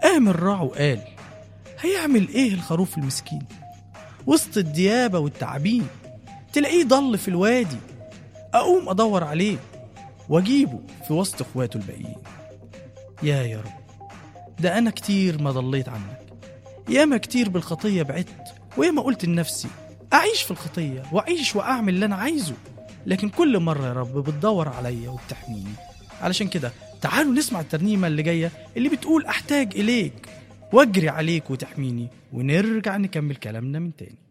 قام الراع وقال هيعمل ايه الخروف المسكين وسط الديابة والتعابين تلاقيه ضل في الوادي أقوم أدور عليه وأجيبه في وسط إخواته الباقيين يا يا رب ده أنا كتير ما ضليت عنك ياما كتير بالخطية بعدت وياما قلت لنفسي أعيش في الخطية وأعيش وأعمل اللي أنا عايزه لكن كل مرة يا رب بتدور عليا وبتحميني علشان كده تعالوا نسمع الترنيمة اللي جاية اللي بتقول أحتاج إليك واجري عليك وتحميني ونرجع نكمل كلامنا من تاني